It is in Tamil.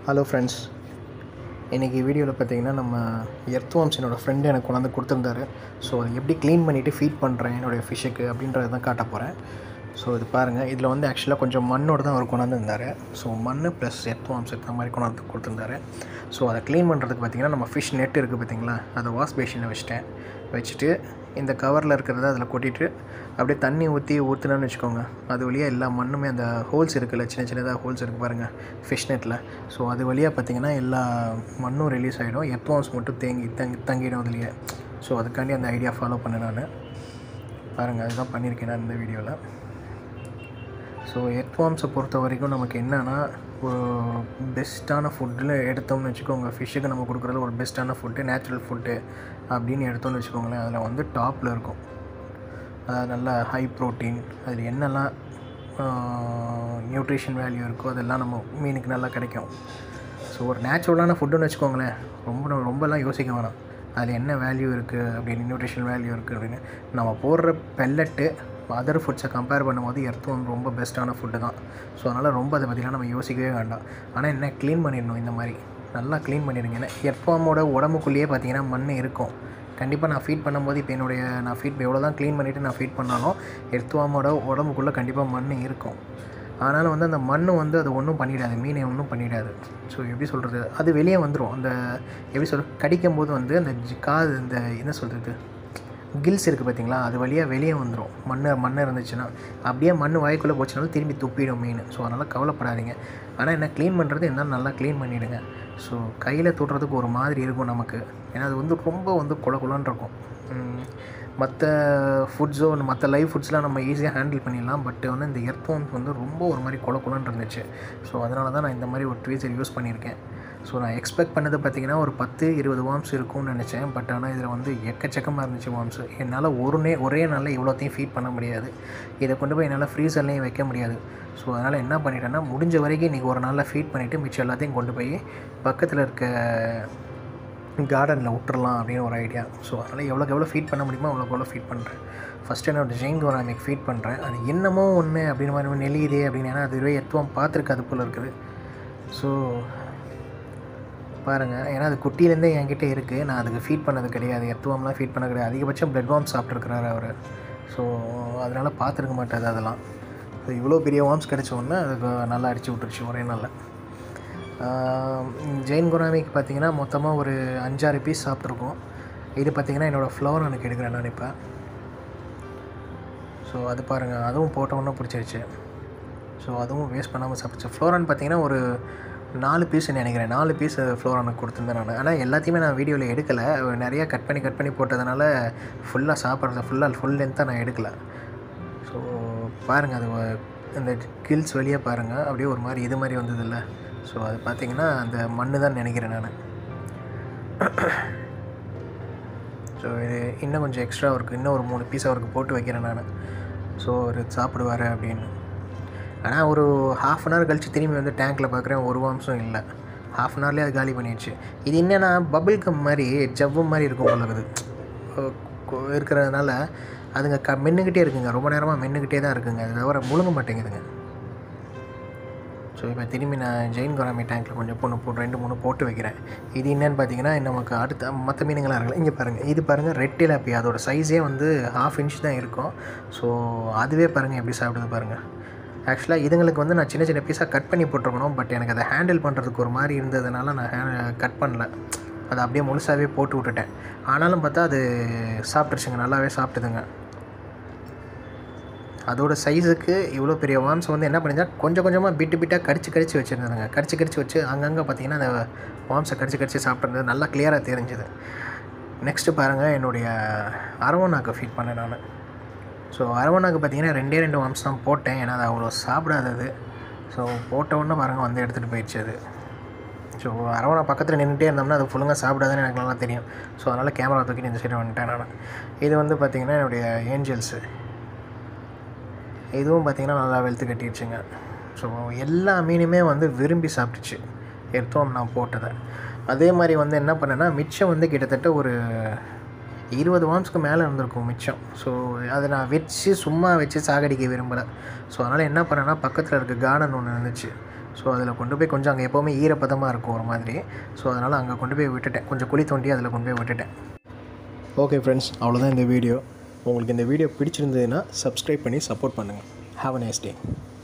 ஹலோ ஃப்ரெண்ட்ஸ் இன்றைக்கி வீடியோவில் பார்த்தீங்கன்னா நம்ம எர்த்வாம்ஸ் என்னோடய ஃப்ரெண்டு எனக்கு கொண்டாந்து கொடுத்துருந்தாரு ஸோ அதை எப்படி க்ளீன் பண்ணிவிட்டு ஃபீட் பண்ணுறேன் என்னுடைய ஃபிஷ்ஷுக்கு அப்படின்றத தான் காட்ட போகிறேன் ஸோ இது பாருங்கள் இதில் வந்து ஆக்சுவலாக கொஞ்சம் மண்ணோடு தான் அவர் கொண்டாந்து இருந்தார் ஸோ மண் ப்ளஸ் எர்த்வாம்ஸ் இருக்கிற மாதிரி கொண்டாந்து கொடுத்துருந்தாரு ஸோ அதை க்ளீன் பண்ணுறதுக்கு பார்த்திங்கன்னா நம்ம ஃபிஷ் நெட் இருக்குது பார்த்தீங்களா அதை வாஷ் பேஷனில் வச்சுட்டேன் வச்சுட்டு இந்த கவரில் இருக்கிறத அதில் கொட்டிட்டு அப்படியே தண்ணி ஊற்றி ஊற்றுனோன்னு வச்சுக்கோங்க அது வழியாக எல்லா மண்ணுமே அந்த ஹோல்ஸ் இருக்குல்ல சின்ன சின்னதாக ஹோல்ஸ் இருக்குது பாருங்கள் ஃபிஷ் நெட்டில் ஸோ அது வழியாக பார்த்திங்கன்னா எல்லா மண்ணும் ரிலீஸ் ஆகிடும் எர்த்வாம்ஸ் மட்டும் தேங்கி தங்கி தங்கிடும் அதுலேயே ஸோ அதுக்காண்டி அந்த ஐடியா ஃபாலோ பண்ணேன் நான் பாருங்கள் அதுதான் பண்ணியிருக்கேன் நான் இந்த வீடியோவில் ஸோ எர்த்வாம்ஸை பொறுத்த வரைக்கும் நமக்கு என்னென்னா ஒரு பெஸ்ட்டான ஃபுட்டில் எடுத்தோம்னு வச்சுக்கோங்க ஃபிஷ்ஷுக்கு நம்ம கொடுக்குறது ஒரு பெஸ்ட்டான ஃபுட்டு நேச்சுரல் ஃபுட்டு அப்படின்னு எடுத்தோம்னு வச்சுக்கோங்களேன் அதில் வந்து டாப்பில் இருக்கும் அதாவது நல்ல ஹை ப்ரோட்டீன் அதில் என்னெல்லாம் நியூட்ரிஷன் வேல்யூ இருக்கோ அதெல்லாம் நம்ம மீனுக்கு நல்லா கிடைக்கும் ஸோ ஒரு நேச்சுரலான ஃபுட்டுன்னு வச்சுக்கோங்களேன் ரொம்ப ரொம்பலாம் யோசிக்க வேணாம் அதில் என்ன வேல்யூ இருக்குது அப்படின்னு நியூட்ரிஷன் வேல்யூ இருக்குது அப்படின்னு நம்ம போடுற பெல்லட்டு அதர் ஃபுட்ஸை கம்பேர் பண்ணும்போது எர்த்துவம் ரொம்ப பெஸ்ட்டான ஃபுட்டு தான் ஸோ அதனால் ரொம்ப அதை பற்றிலாம் நம்ம யோசிக்கவே வேண்டாம் ஆனால் என்ன க்ளீன் பண்ணிடணும் இந்த மாதிரி நல்லா க்ளீன் பண்ணிடுங்க ஏன்னா எர்த்வாமோட உடம்புக்குள்ளேயே பார்த்தீங்கன்னா மண் இருக்கும் கண்டிப்பாக நான் ஃபீட் பண்ணும்போது இப்போ என்னுடைய நான் ஃபீட் எவ்வளோ தான் க்ளீன் பண்ணிவிட்டு நான் ஃபீட் பண்ணாலும் எர்த்வாமோட உடம்புக்குள்ளே கண்டிப்பாக மண் இருக்கும் ஆனாலும் வந்து அந்த மண் வந்து அது ஒன்றும் பண்ணிடாது மீனை ஒன்றும் பண்ணிடாது ஸோ எப்படி சொல்கிறது அது வெளியே வந்துடும் அந்த எப்படி சொல்கிறது கடிக்கும் போது வந்து அந்த ஜி- காது இந்த என்ன சொல்கிறது கில்ஸ் இருக்குது பார்த்தீங்களா அது வழியாக வெளியே வந்துடும் மண் மண் இருந்துச்சுன்னா அப்படியே மண் வாய்க்குள்ளே போச்சுனாலும் திரும்பி துப்பிடும் மீன் ஸோ அதனால் கவலைப்படாதீங்க ஆனால் என்ன க்ளீன் பண்ணுறது என்ன நல்லா க்ளீன் பண்ணிவிடுங்க ஸோ கையில் தொடுறதுக்கு ஒரு மாதிரி இருக்கும் நமக்கு ஏன்னா அது வந்து ரொம்ப வந்து குல குலன்னு இருக்கும் மற்ற ஃபுட்ஸோ மற்ற லைவ் ஃபுட்ஸ்லாம் நம்ம ஈஸியாக ஹேண்டில் பண்ணிடலாம் பட் வந்து இந்த எர்த்வாம்ஸ் வந்து ரொம்ப ஒரு மாதிரி குல குலன்னு இருந்துச்சு ஸோ அதனால தான் நான் இந்த மாதிரி ஒரு ட்வீசர் யூஸ் பண்ணியிருக்கேன் ஸோ நான் எக்ஸ்பெக்ட் பண்ணது பார்த்தீங்கன்னா ஒரு பத்து இருபது வார்ம்ஸ் இருக்கும்னு நினச்சேன் பட் ஆனால் இதில் வந்து எக்கச்சக்கமாக இருந்துச்சு வார்ம்ஸ் என்னால் ஒருனே ஒரே நாளில் இவ்வளோத்தையும் ஃபீட் பண்ண முடியாது இதை கொண்டு போய் என்னால் ஃப்ரீசர்லேயும் வைக்க முடியாது ஸோ அதனால் என்ன பண்ணிட்டேன்னா முடிஞ்ச வரைக்கும் இன்றைக்கி ஒரு நாளில் ஃபீட் பண்ணிவிட்டு மிச்சம் எல்லாத்தையும் கொண்டு போய் பக்கத்தில் இருக்க கார்டனில் விட்டுறலாம் அப்படின்னு ஒரு ஐடியா ஸோ அதனால் எவ்வளோக்கு எவ்வளோ ஃபீட் பண்ண முடியுமோ அவ்வளோக்கு எவ்வளோ ஃபீட் பண்ணுறேன் ஃபஸ்ட்டு என்னோட ஜெயின் கோராமிக் ஃபீட் பண்ணுறேன் அது என்னமோ ஒன்று அப்படின்னு மாதிரி நெளியுதே அப்படின்னு ஏன்னா அதுவே எத்துவம் பார்த்துருக்கு அது போல் இருக்குது ஸோ பாருங்கள் ஏன்னா அது குட்டியிலேருந்தே என்கிட்ட இருக்குது நான் அதுக்கு ஃபீட் பண்ணது கிடையாது எத்துவம்லாம் ஃபீட் பண்ண கிடையாது அதிகபட்சம் பிளட் வார்ம் சாப்பிட்ருக்கிறாரு அவர் ஸோ அதனால் பார்த்துருக்க மாட்டாது அதெல்லாம் ஸோ இவ்வளோ பெரிய வார்ம்ஸ் கிடச்ச உடனே அதுக்கு நல்லா அடிச்சு விட்டுருச்சு ஒரே நாளில் ஜெயின் குராமிக்கு பார்த்தீங்கன்னா மொத்தமாக ஒரு அஞ்சாறு பீஸ் சாப்பிட்ருக்கோம் இது பார்த்தீங்கன்னா என்னோடய ஃப்ளவர் எனக்கு எடுக்கிறேன் நான் இப்போ ஸோ அது பாருங்கள் அதுவும் போட்ட உடனே பிடிச்சிருச்சு ஸோ அதுவும் வேஸ்ட் பண்ணாமல் சாப்பிடுச்சு ஃப்ளோரான் பார்த்தீங்கன்னா ஒரு நாலு பீஸ் நினைக்கிறேன் நாலு பீஸ் ஃப்ளோரானுக்கு கொடுத்துருந்தேன் நான் ஆனால் எல்லாத்தையுமே நான் வீடியோவில் எடுக்கலை நிறையா கட் பண்ணி கட் பண்ணி போட்டதுனால ஃபுல்லாக சாப்பிட்றது ஃபுல்லாக ஃபுல் லென்த்தாக நான் எடுக்கலை ஸோ பாருங்கள் அது வ- அந்த கில்ஸ் வெளியே பாருங்கள் அப்படியே ஒரு மாதிரி இது மாதிரி வந்ததில்ல ஸோ அது பார்த்தீங்கன்னா அந்த மண்ணு தான் நினைக்கிறேன் நான் ஸோ இது இன்னும் கொஞ்சம் எக்ஸ்ட்ரா இருக்குது இன்னும் ஒரு மூணு பீஸ் அவருக்கு போட்டு வைக்கிறேன் நான் ஸோ அவர் சாப்பிடுவார் அப்படின்னு ஆனால் ஒரு ஹாஃப் அன் ஹவர் கழிச்சு திரும்பி வந்து டேங்க்கில் பார்க்குறேன் ஒரு வாம்ஸும் இல்லை ஹாஃப் அன் ஹவர்லேயே அது காலி பண்ணிடுச்சு இது என்னென்னா பபிள் கம் மாதிரி ஜவ்வு மாதிரி இருக்கும் போல இருக்குது அஹ் கொ- இருக்கிறதுனால அதுங்க க மென்னுக்கிட்டே இருக்குங்க ரொம்ப நேரமாக மென்னுக்கிட்டே தான் இருக்குங்க அது தவிர முழுங்க மாட்டேங்குதுங்க ஸோ இப்போ திரும்பி நான் ஜெயின் கோராமி டேங்க்கில் கொஞ்சம் பொண்ணு போட்டு ரெண்டு மூணு போட்டு வைக்கிறேன் இது என்னன்னு பார்த்தீங்கன்னா நமக்கு அடுத்த மற்ற மீனுங்களாம் இருக்குல்ல இங்கே பாருங்கள் இது பாருங்கள் ரெட் டிலாப்பி அதோட சைஸே வந்து ஹாஃப் இன்ச் தான் இருக்கும் ஸோ அதுவே பாருங்கள் எப்படி சாப்பிடுது பாருங்கள் ஆக்சுவலாக இதுங்களுக்கு வந்து நான் சின்ன சின்ன பீஸாக கட் பண்ணி போட்டிருக்கணும் பட் எனக்கு அதை ஹேண்டில் பண்ணுறதுக்கு ஒரு மாதிரி இருந்ததுனால நான் ஹே கட் பண்ணல அதை அப்படியே முழுசாகவே போட்டு விட்டுட்டேன் ஆனாலும் பார்த்தா அது சாப்பிட்ருச்சுங்க நல்லாவே சாப்பிட்டுதுங்க அதோட சைஸுக்கு இவ்வளோ பெரிய வார்ம்ஸ் வந்து என்ன பண்ணிருந்தா கொஞ்சம் கொஞ்சமாக பிட்டு பிட்டாக கடிச்சு கடிச்சு வச்சுருந்தாங்க கடிச்சு கடிச்சு வச்சு அங்கங்கே பார்த்தீங்கன்னா அந்த வார்ம்ஸை கடிச்சு கடிச்சு சாப்பிட்றது நல்லா கிளியராக தெரிஞ்சுது நெக்ஸ்ட்டு பாருங்கள் என்னுடைய அரவணாக்கு ஃபீட் பண்ணேன் நான் ஸோ அரவணாக்கு பார்த்தீங்கன்னா ரெண்டே ரெண்டு வார்ம்ஸ் தான் போட்டேன் ஏன்னா அது அவ்வளோ சாப்பிடாதது ஸோ போட்ட உடனே பாருங்கள் வந்து எடுத்துகிட்டு போயிடுச்சு அது ஸோ அரவணா பக்கத்தில் நின்றுட்டே இருந்தோம்னா அது ஃபுல்லாக சாப்பிடாதுன்னு எனக்கு நல்லா தெரியும் ஸோ அதனால் கேமரா தூக்கிட்டு இந்த சைடு வந்துட்டேன் நான் இது வந்து பார்த்திங்கன்னா என்னுடைய ஏஞ்சல்ஸு இதுவும் பார்த்திங்கன்னா நல்லா வெளுத்து கட்டிடுச்சுங்க ஸோ எல்லா மீனுமே வந்து விரும்பி சாப்பிட்டுச்சு எடுத்தோம் நான் போட்டதை அதே மாதிரி வந்து என்ன பண்ணேன்னா மிச்சம் வந்து கிட்டத்தட்ட ஒரு இருபது வார்ம்ஸ்க்கு மேலே இருந்திருக்கும் மிச்சம் ஸோ அதை நான் வச்சு சும்மா வச்சு சாகடிக்க விரும்பலை ஸோ அதனால் என்ன பண்ணேன்னா பக்கத்தில் இருக்க கார்டன் ஒன்று இருந்துச்சு ஸோ அதில் கொண்டு போய் கொஞ்சம் அங்கே எப்போவுமே ஈரப்பதமாக இருக்கும் ஒரு மாதிரி ஸோ அதனால் அங்கே கொண்டு போய் விட்டுட்டேன் கொஞ்சம் குழி தோண்டி அதில் கொண்டு போய் விட்டுட்டேன் ஓகே ஃப்ரெண்ட்ஸ் அவ்வளோதான் இந்த வீடியோ உங்களுக்கு இந்த வீடியோ பிடிச்சிருந்ததுன்னா சப்ஸ்கிரைப் பண்ணி சப்போர்ட் பண்ணுங்கள் ஹாவ் அ நைஸ் டே